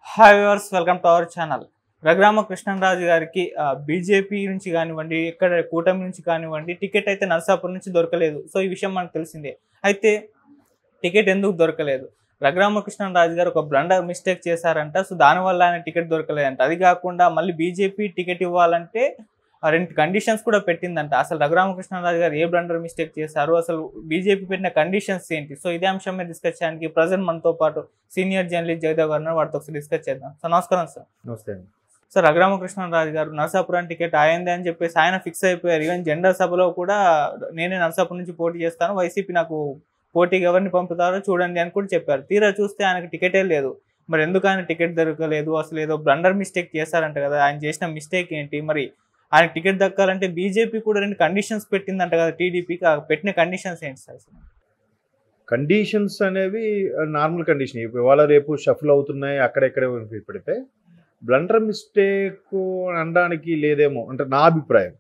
Hi viewers welcome to our channel Raghurama Krishnaraju గారికి BJP నుంచి కానివ్వండి ఇక్కడ కూటమి నుంచి కానివ్వండి టికెట్ అయితే నరసాపురం నుంచి దొరకలేదు సో ఈ విషయం మనకు తెలిసిందే అయితే టికెట్ ఎందుకు దొరకలేదు రఘురామ కృష్ణరాజు గారు ఒక బ్లండర్ మిస్టేక్ చేశారంట సో దానివల్ల ఆయన టికెట్ దొరకలేదంట అది కాకుండా మళ్ళీ బీజేపీ టికెట్ ఇవ్వాలంటే ఆ రెండు కండిషన్స్ కూడా పెట్టిందంట అసలు రఘురామకృష్ణరాజు గారు ఏ బ్లండర్ మిస్టేక్ చేశారు అసలు బీజేపీ పెట్టిన కండిషన్స్ ఏంటి సో ఇదే అంశం మీద డిస్కస్ చేయడానికి ప్రజెంట్ మనతో పాటు సీనియర్ జర్నలిస్ట్ జగదేవ్ గారు ఉన్నారు. వారితో ఒకసారి డిస్కస్ చేద్దాం సో నమస్కారం సార్ నమస్తే అండి సార్ రఘురామకృష్ణరాజు గారు నరసాపురం టికెట్ అయింది అని చెప్పేసి ఆయన ఫిక్స్ అయిపోయారు ఈవెన్ జెండర్ సభలో కూడా నేనే నరసాపురం నుంచి పోటీ చేస్తాను వైసీపీ నాకు పోటీకి ఎవరిని పంపుతారో చూడండి అని కూడా చెప్పారు తీరా చూస్తే ఆయనకు టికెటే లేదు మరి ఎందుకు ఆయన టికెట్ దొరకలేదు అసలు ఏదో బ్లండర్ మిస్టేక్ చేశారంట కదా ఆయన చేసిన మిస్టేక్ ఏంటి మరి ఆయన టికెట్ దక్కాలంటే బీజేపీ కూడా రెండు కండిషన్స్ పెట్టిందంట కదా టీడీపీకి ఆ పెట్టిన కండిషన్స్ ఏంటి సార్ అసలు? కండిషన్స్ అనేవి నార్మల్ కండిషన్ ఇవాళ రేపు షఫల్ అవుతున్నాయి అక్కడెక్కడ పెడితే బ్లండర్ మిస్టేక్ అనడానికి లేదేమో అంటే నా అభిప్రాయం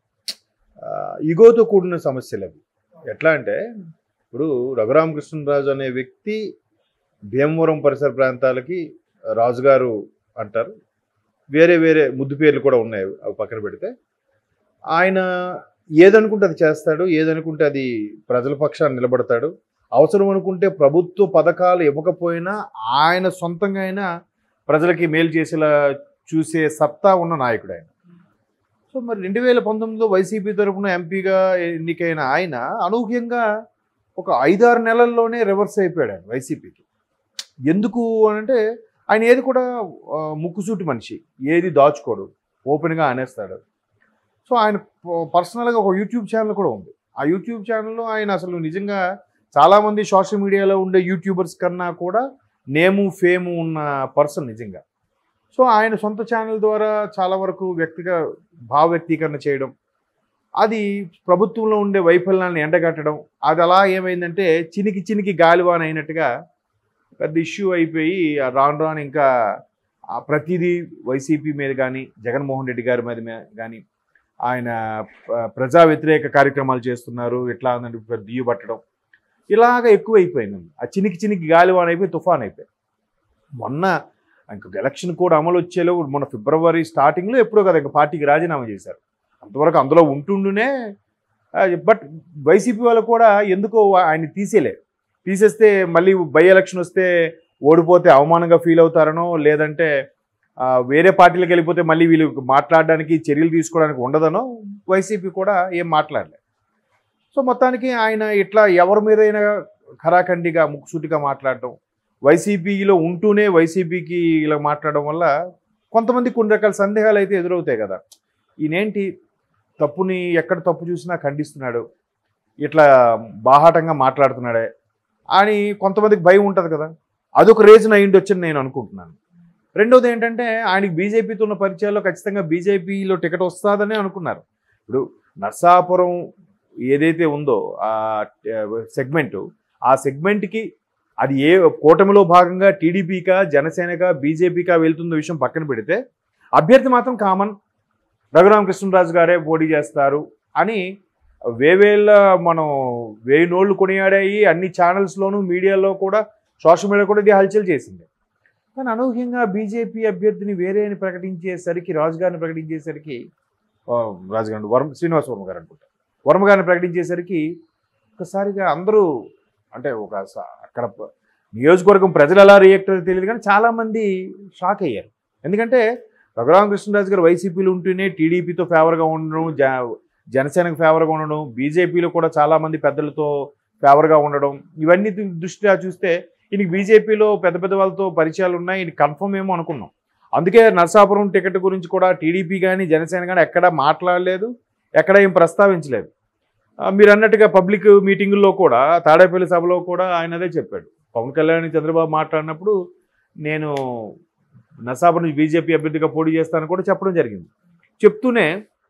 ఇగోతో కూడిన సమస్యలు అవి ఎట్లా అంటే ఇప్పుడు రఘురామకృష్ణరాజు అనే వ్యక్తి భీమవరం పరిసర ప్రాంతాలకి రాజుగారు అంటారు వేరే వేరే ముద్దు పేర్లు కూడా ఉన్నాయి అవి పక్కన పెడితే ఆయన ఏదనుకుంటే అది చేస్తాడు ఏదనుకుంటే అది ప్రజల పక్షాన్ని నిలబడతాడు అవసరం అనుకుంటే ప్రభుత్వ పథకాలు ఇవ్వకపోయినా ఆయన సొంతంగా అయినా ప్రజలకి మేలు చేసేలా చూసే సత్తా ఉన్న నాయకుడు ఆయన సో మరి రెండు వేల పంతొమ్మిదిలో వైసీపీ తరఫున ఎంపీగా ఎన్నికైన ఆయన అనూహ్యంగా ఒక ఐదారు నెలల్లోనే రివర్స్ అయిపోయాడు ఆయన వైసీపీకి ఎందుకు అనంటే ఆయన ఏది కూడా ఆ, ముక్కుసూటి మనిషి ఏది దాచుకోడు ఓపెన్గా అనేస్తాడు సో ఆయన పర్సనల్గా ఒక యూట్యూబ్ ఛానల్ కూడా ఉంది ఆ యూట్యూబ్ ఛానల్లో ఆయన అసలు నిజంగా చాలామంది సోషల్ మీడియాలో ఉండే యూట్యూబర్స్ కన్నా కూడా నేము ఫేము ఉన్న పర్సన్ నిజంగా సో ఆయన సొంత ఛానల్ ద్వారా చాలా వరకు వ్యక్తిగా భావ వ్యక్తీకరణ చేయడం అది ప్రభుత్వంలో ఉండే వైఫల్యాన్ని ఎండగట్టడం అది అలా ఏమైందంటే చినికి చినికి గాలివాన అయినట్టుగా పెద్ద ఇష్యూ అయిపోయి ఆ రాను రాను ఇంకా ఆ ప్రతిదీ వైసీపీ మీద కానీ జగన్మోహన్ రెడ్డి గారి మీద కానీ ఆయన ప- ప్రజా వ్యతిరేక కార్యక్రమాలు చేస్తున్నారు ఎట్లా ఉందంటే పెద్ద దియ్య పట్టడం ఇలాగ ఎక్కువ అయిపోయింది ఆ చినికి చినికి గాలివాన అయిపోయి తుఫాన్ అయిపోయి మొన్న ఇంకొక ఎలక్షన్ కూడా అమలు వచ్చేలో మొన్న ఫిబ్రవరి స్టార్టింగ్లో ఎప్పుడో కదా ఇంకా పార్టీకి రాజీనామా చేశారు అంతవరకు అందులో ఉంటుండునే బట్ వైసీపీ వాళ్ళు కూడా ఎందుకో ఆయన తీసేయలేరు తీసేస్తే మళ్ళీ బై ఎలక్షన్ వస్తే ఓడిపోతే అవమానంగా ఫీల్ అవుతారనో లేదంటే ఆ, వేరే పార్టీలకు వెళ్ళిపోతే మళ్ళీ వీళ్ళు మాట్లాడడానికి చర్యలు తీసుకోవడానికి ఉండదనో వైసీపీ కూడా ఏం మాట్లాడలేదు సో మొత్తానికి ఆయన ఇట్లా ఎవరి మీదైనా ఖరాఖండిగా ముక్కుసూటిగా మాట్లాడటం వైసీపీలో ఉంటూనే వైసీపీకి ఇలా మాట్లాడడం వల్ల కొంతమంది కొన్ని రకాల సందేహాలు అయితే ఎదురవుతాయి కదా ఈయనేంటి తప్పుని ఎక్కడ తప్పు చూసినా ఖండిస్తున్నాడు ఇట్లా బాహాటంగా మాట్లాడుతున్నాడే అని కొంతమందికి భయం ఉంటుంది కదా అదొక రీజన్ అయ్యి ఉండొచ్చని నేను అనుకుంటున్నాను రెండోది ఏంటంటే ఆయనకి బీజేపీతో ఉన్న పరిచయాల్లో ఖచ్చితంగా బీజేపీలో టికెట్ వస్తుందని అనుకున్నారు ఇప్పుడు నర్సాపురం ఏదైతే ఉందో ఆ సెగ్మెంటు ఆ సెగ్మెంట్కి అది ఏ కూటమిలో భాగంగా టీడీపీకా జనసేనగా బీజేపీకా వెళ్తున్న విషయం పక్కన పెడితే అభ్యర్థి మాత్రం కామన్ రఘురామకృష్ణరాజు గారే పోటీ చేస్తారు అని వేవేళ్ళ మనం వేయి నోళ్ళు కొనియాడాయి అన్ని ఛానల్స్లోనూ మీడియాలో కూడా సోషల్ మీడియా కూడా ఇది హల్చల్ చేసింది కానీ అనూహ్యంగా బీజేపీ అభ్యర్థిని వేరే అని ప్రకటించేసరికి రాజు గారిని ప్రకటించేసరికి ఆ, రాజు గారు వర్మ శ్రీనివాస వర్మ గారు అనుకుంటా వర్మ గారిని ప్రకటించేసరికి ఒకసారిగా అందరూ అంటే ఒక స- అక్కడ ప- నియోజకవర్గం ప్రజలు ఎలా రియాక్ట్ అయ్యారో తెలియదు కానీ చాలామంది షాక్ అయ్యారు ఎందుకంటే రఘురామకృష్ణరాజు గారు వైసీపీలో ఉంటూనే టీడీపీతో ఫేవర్గా ఉండడం జ జనసేనకు ఫేవర్గా ఉండడం బీజేపీలో కూడా చాలామంది పెద్దలతో ఫేవర్గా ఉండడం ఇవన్నీ దృ- దృష్ట్యా చూస్తే ఈయనకి బీజేపీలో పెద్ద పెద్ద వాళ్ళతో పరిచయాలు ఉన్నాయి ఈయన కన్ఫర్మ్ ఏమో అనుకున్నాం అందుకే నరసాపురం టికెట్ గురించి కూడా టీడీపీ కానీ జనసేన కానీ ఎక్కడా మాట్లాడలేదు ఎక్కడ ఏం ప్రస్తావించలేదు ఆ, మీరు అన్నట్టుగా పబ్లిక్ మీటింగుల్లో కూడా తాడేపల్లి సభలో కూడా ఆయన అదే చెప్పాడు పవన్ కళ్యాణ్ చంద్రబాబు మాట్లాడినప్పుడు నేను నరసాపురం నుంచి బీజేపీ అభ్యర్థిగా పోటీ చేస్తానని కూడా చెప్పడం జరిగింది చెప్తూనే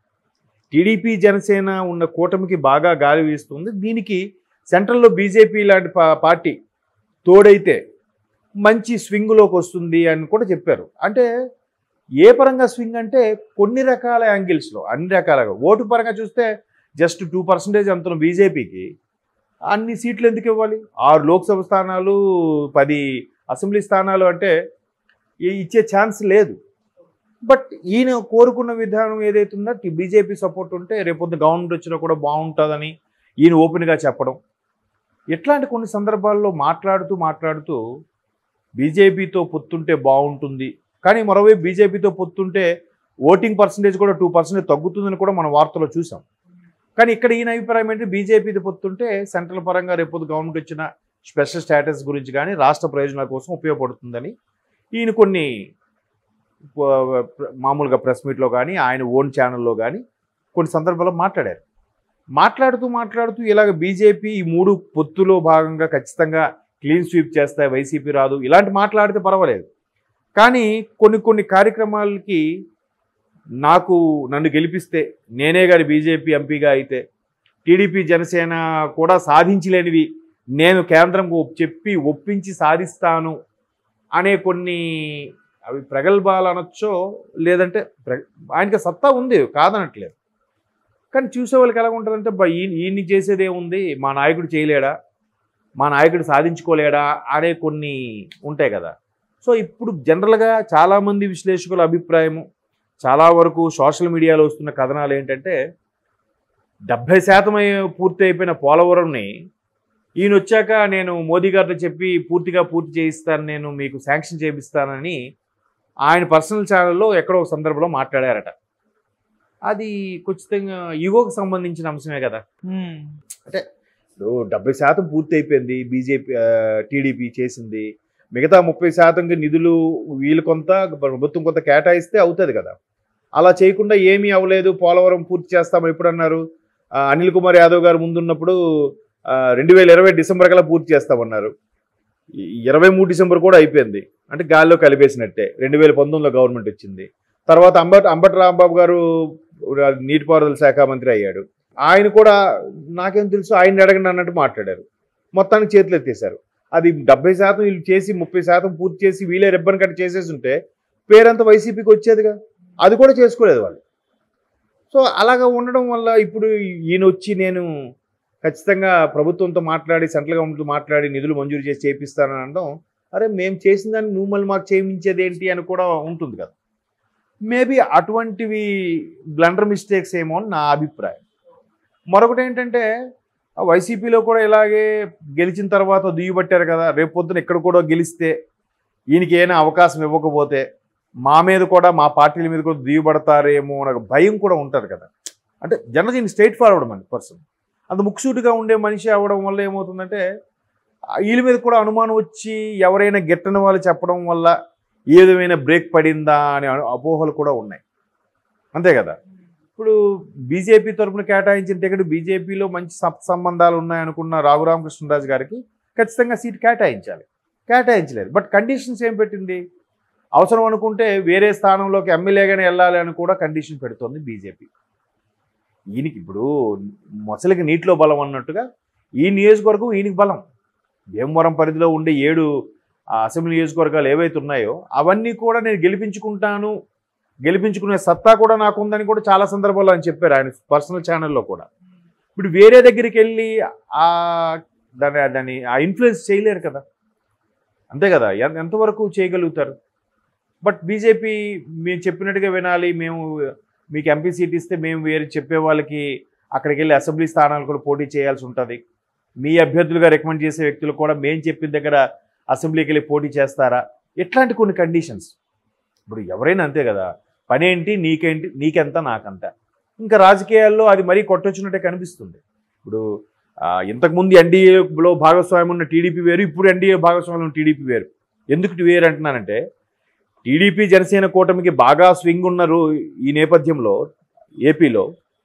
టీడీపీ జనసేన ఉన్న కూటమికి బాగా గాలి వీస్తుంది దీనికి సెంట్రల్లో బీజేపీ లాంటి పా- పార్టీ తోడైతే మంచి స్వింగ్లోకి వస్తుంది అని కూడా చెప్పారు అంటే ఏ పరంగా స్వింగ్ అంటే కొన్ని రకాల యాంగిల్స్లో అన్ని రకాలుగా ఓటు పరంగా చూస్తే జస్ట్ టూ పర్సెంటేజ్ అంత బీజేపీకి అన్ని సీట్లు ఎందుకు ఇవ్వాలి ఆరు లోక్సభ స్థానాలు పది అసెంబ్లీ స్థానాలు అంటే ఈ- ఇచ్చే ఛాన్స్ లేదు బట్ ఈయన కోరుకున్న విధానం ఏదైతే ఉందో బీజేపీ సపోర్ట్ ఉంటే రేపొద్దు గవర్నమెంట్ వచ్చినా కూడా బాగుంటుందని ఈయన ఓపెన్గా చెప్పడం ఇట్లాంటి కొన్ని సందర్భాల్లో మాట్లాడుతూ మాట్లాడుతూ బీజేపీతో పొత్తుంటే బాగుంటుంది కానీ మరోవైపు బీజేపీతో పొత్తుంటే ఓటింగ్ పర్సంటేజ్ కూడా టూ పర్సెంటేజ్ తగ్గుతుందని కూడా మనం వార్తలో చూసాం కానీ ఇక్కడ ఈయన అభిప్రాయం ఏంటి బీజేపీతో పొత్తుంటే సెంట్రల్ పరంగా రేపొద్దు గవర్నమెంట్ వచ్చిన స్పెషల్ స్టేటస్ గురించి కానీ రాష్ట్ర ప్రయోజనాల కోసం ఉపయోగపడుతుందని ఈయన కొన్ని ప- ప్ర- మామూలుగా ప్రెస్ మీట్లో కానీ ఆయన ఓన్ ఛానల్లో కానీ కొన్ని సందర్భాల్లో మాట్లాడారు మాట్లాడుతూ మాట్లాడుతూ ఇలాగ బీజేపీ ఈ మూడు పొత్తులో భాగంగా ఖచ్చితంగా క్లీన్ స్వీప్ చేస్తాయి వైసీపీ రాదు ఇలాంటి మాట్లాడితే పర్వాలేదు కానీ కొన్ని కొన్ని కార్యక్రమాలకి నాకు నన్ను గెలిపిస్తే నేనే గాని బీజేపీ ఎంపీగా అయితే టీడీపీ జనసేన కూడా సాధించలేనివి నేను కేంద్రంకు చెప్పి ఒప్పించి సాధిస్తాను అనే కొన్ని అవి ప్రగల్భాలు అనొచ్చో లేదంటే ప్ర- ఆయనకి సత్తా ఉంది కాదనట్లేదు కానీ చూసే వాళ్ళకి ఎలా ఉంటుందంటే బా ఈయన ఈయన్ని చేసేది ఏముంది మా నాయకుడు చేయలేడా మా నాయకుడు సాధించుకోలేడా అనే కొన్ని ఉంటాయి కదా సో ఇప్పుడు జనరల్గా చాలామంది విశ్లేషకుల అభిప్రాయము చాలా వరకు సోషల్ మీడియాలో వస్తున్న కథనాలు ఏంటంటే డెబ్భై శాతం అయి- పూర్తి అయిపోయిన పోలవరంని ఈయన వచ్చాక నేను మోదీ గారితో చెప్పి పూర్తిగా పూర్తి చేయిస్తాను నేను మీకు శాంక్షన్ చేపిస్తానని ఆయన పర్సనల్ ఛానల్లో ఎక్కడో ఒక సందర్భంలో మాట్లాడారట అది ఖచ్చితంగా ఈగోకి సంబంధించిన అంశమే కదా ఉమ్, ఇప్పుడు డెబ్బై శాతం పూర్తి అయిపోయింది బీజేపీ టీడీపీ చేసింది మిగతా ముప్పై శాతంకి నిధులు వీళ్ళు కొంత ప్రభుత్వం కొంత కేటాయిస్తే అవుతుంది కదా అలా చేయకుండా ఏమీ అవ్వలేదు పోలవరం పూర్తి చేస్తామని ఎప్పుడు అన్నారు ఆ, అనిల్ కుమార్ యాదవ్ గారు ముందున్నప్పుడు రెండు వేల ఇరవై డిసెంబర్ కల్లా పూర్తి చేస్తామన్నారు ఈ ఇరవై మూడు డిసెంబర్ కూడా అయిపోయింది అంటే గాల్లో కలిపేసినట్టే రెండు వేల పంతొమ్మిదిలో గవర్నమెంట్ వచ్చింది తర్వాత అంబట్ అంబటి రాంబాబు గారు నీటిపారుదల శాఖ మంత్రి అయ్యాడు ఆయన కూడా నాకేం తెలుసు ఆయన అడగండి అన్నట్టు మాట్లాడారు మొత్తానికి చేతులు ఎత్తేశారు అది డెబ్బై శాతం వీళ్ళు చేసి ముప్పై శాతం పూర్తి చేసి వీళ్ళే రిబ్బన్ కట్ చేసేసి ఉంటే పేరంతా వైసీపీకి వచ్చేదిగా అది కూడా చేసుకోలేదు వాళ్ళు సో అలాగా ఉండడం వల్ల ఇప్పుడు ఈయన వచ్చి నేను ఖచ్చితంగా ప్రభుత్వంతో మాట్లాడి సెంట్రల్ గవర్నమెంట్తో మాట్లాడి నిధులు మంజూరు చేసి చేపిస్తానని అనడం అరే మేము చేసిన దాన్ని నువ్వు మళ్ళీ మాకు చేయించేది ఏంటి అని కూడా ఉంటుంది కదా మేబీ అటువంటివి బ్లండర్ మిస్టేక్స్ ఏమో అని నా అభిప్రాయం మరొకటి ఏంటంటే ఆ వైసీపీలో కూడా ఇలాగే గెలిచిన తర్వాత దుయ్యబట్టారు కదా రేపు పొద్దున ఇక్కడ కూడా గెలిస్తే ఈయనకి ఏమైనా అవకాశం ఇవ్వకపోతే మా మీద కూడా మా పార్టీల మీద కూడా దుయ్యబడతారేమో అనే ఒక భయం కూడా ఉంటుంది కదా అంటే జనరల్ ఈయన స్ట్రైట్ ఫార్వర్డ్ మన పర్సన్ అంత ముక్సూటిగా ఉండే మనిషి అవ్వడం వల్ల ఏమవుతుందంటే ఆ వీళ్ళ మీద కూడా అనుమానం వచ్చి ఎవరైనా గిట్టని వాళ్ళు చెప్పడం వల్ల ఏ విధమైన బ్రేక్ పడిందా అనే అను- అపోహలు కూడా ఉన్నాయి అంతే కదా ఇప్పుడు బీజేపీ తరపున కేటాయించిన టికెట్ బీజేపీలో మంచి సత్ సంబంధాలు ఉన్నాయనుకున్న రాఘురామకృష్ణరాజు గారికి ఖచ్చితంగా సీట్ కేటాయించాలి కేటాయించలేదు బట్ కండిషన్స్ ఏం పెట్టింది అవసరం అనుకుంటే వేరే స్థానంలోకి ఎమ్మెల్యేగానే వెళ్ళాలి అని కూడా కండిషన్ పెడుతోంది బీజేపీ ఈయనకి ఇప్పుడు మొసలికి నీటిలో బలం అన్నట్టుగా ఈ నియోజకవర్గం ఈయనకి బలం భీమవరం పరిధిలో ఉండే ఏడు ఆ అసెంబ్లీ నియోజకవర్గాలు ఏవైతే ఉన్నాయో అవన్నీ కూడా నేను గెలిపించుకుంటాను గెలిపించుకునే సత్తా కూడా నాకు ఉందని కూడా చాలా సందర్భాల్లో ఆయన చెప్పారు ఆయన పర్సనల్ ఛానల్లో కూడా ఇప్పుడు వేరే దగ్గరికి వెళ్ళి ఆ దాన్ని దాన్ని ఆ ఇన్ఫ్లుయెన్స్ చేయలేరు కదా అంతే కదా ఎం- ఎంతవరకు చేయగలుగుతారు బట్ బీజేపీ మేము చెప్పినట్టుగా వినాలి మేము మీకు ఎంపీ సీట్ ఇస్తే మేము వేరే చెప్పే వాళ్ళకి అక్కడికి వెళ్ళి అసెంబ్లీ స్థానాలు కూడా పోటీ చేయాల్సి ఉంటుంది మీ అభ్యర్థులుగా రికమెండ్ చేసే వ్యక్తులు కూడా మేము చెప్పిన దగ్గర అసెంబ్లీకి వెళ్ళి పోటీ చేస్తారా ఇట్లాంటి కొన్ని కండిషన్స్ ఇప్పుడు ఎవరైనా అంతే కదా పనేంటి నీకేంటి నీకెంత నాకంత ఇంకా రాజకీయాల్లో అది మరీ కొట్టొచ్చినట్టే కనిపిస్తుంది ఇప్పుడు ఆ, ఇంతకుముందు ఎన్డీఏలో భాగస్వామ్యం ఉన్న టీడీపీ వేరు ఇప్పుడు ఎన్డీఏ భాగస్వామ్యం ఉన్న టీడీపీ వేరు ఎందుకు వేరు అంటున్నానంటే టీడీపీ జనసేన కూటమికి బాగా స్వింగ్ ఉన్న రో ఈ నేపథ్యంలో ఏపీలో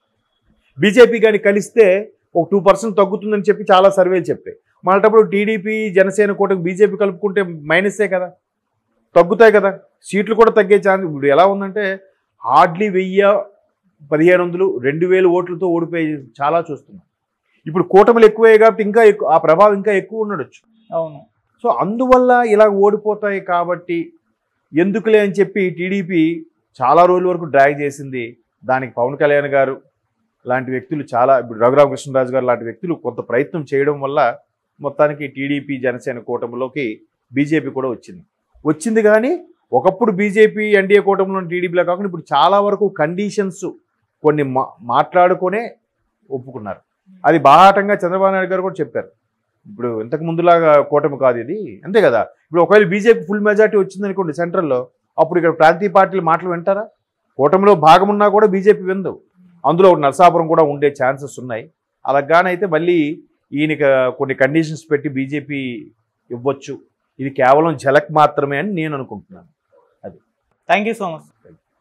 బీజేపీ కానీ కలిస్తే ఒక టూ పర్సెంట్ తగ్గుతుందని చెప్పి చాలా సర్వేలు చెప్పాయి మళ్ళటప్పుడు టీడీపీ జనసేన కూటమి బీజేపీ కలుపుకుంటే మైనసే కదా తగ్గుతాయి కదా సీట్లు కూడా తగ్గే ఛాన్స్ ఇప్పుడు ఎలా ఉందంటే హార్డ్లీ వెయ్యి పదిహేను వందలు రెండు వేలు ఓట్లతో ఓడిపోయి చాలా చూస్తున్నాం ఇప్పుడు కూటమిలు ఎక్కువే కాబట్టి ఇంకా ఎక్కువ ఆ ప్రభావం ఇంకా ఎక్కువ ఉండొచ్చు అవును సో అందువల్ల ఇలా ఓడిపోతాయి కాబట్టి ఎందుకులే అని చెప్పి టీడీపీ చాలా రోజుల వరకు డ్రాగ్ చేసింది దానికి పవన్ కళ్యాణ్ గారు లాంటి వ్యక్తులు చాలా ఇప్పుడు రఘురామకృష్ణరాజు గారు లాంటి వ్యక్తులు కొంత ప్రయత్నం చేయడం వల్ల మొత్తానికి టీడీపీ జనసేన కూటమిలోకి బీజేపీ కూడా వచ్చింది వచ్చింది కానీ ఒకప్పుడు బీజేపీ ఎన్డీఏ కూటమిలో టీడీపీలో కాకుండా ఇప్పుడు చాలా వరకు కండిషన్స్ కొన్ని మా మాట్లాడుకునే ఒప్పుకున్నారు అది బాహాటంగా చంద్రబాబు నాయుడు గారు కూడా చెప్పారు ఇప్పుడు ఇంతకు ముందులాగా కూటమి కాదు ఇది అంతే కదా ఇప్పుడు ఒకవేళ బీజేపీ ఫుల్ మెజార్టీ వచ్చిందనుకోండి సెంట్రల్లో అప్పుడు ఇక్కడ ప్రాంతీయ పార్టీలు మాటలు వింటారా కూటమిలో భాగమున్నా కూడా బీజేపీ విందు అందులో ఒక నరసాపురం కూడా ఉండే ఛాన్సెస్ ఉన్నాయి అలాగానైతే మళ్ళీ ఈయనకి కొన్ని కండిషన్స్ పెట్టి బీజేపీ ఇవ్వచ్చు ఇది కేవలం ఝలక్ మాత్రమే అని నేను అనుకుంటున్నాను థ్యాంక్ యూ సో మచ్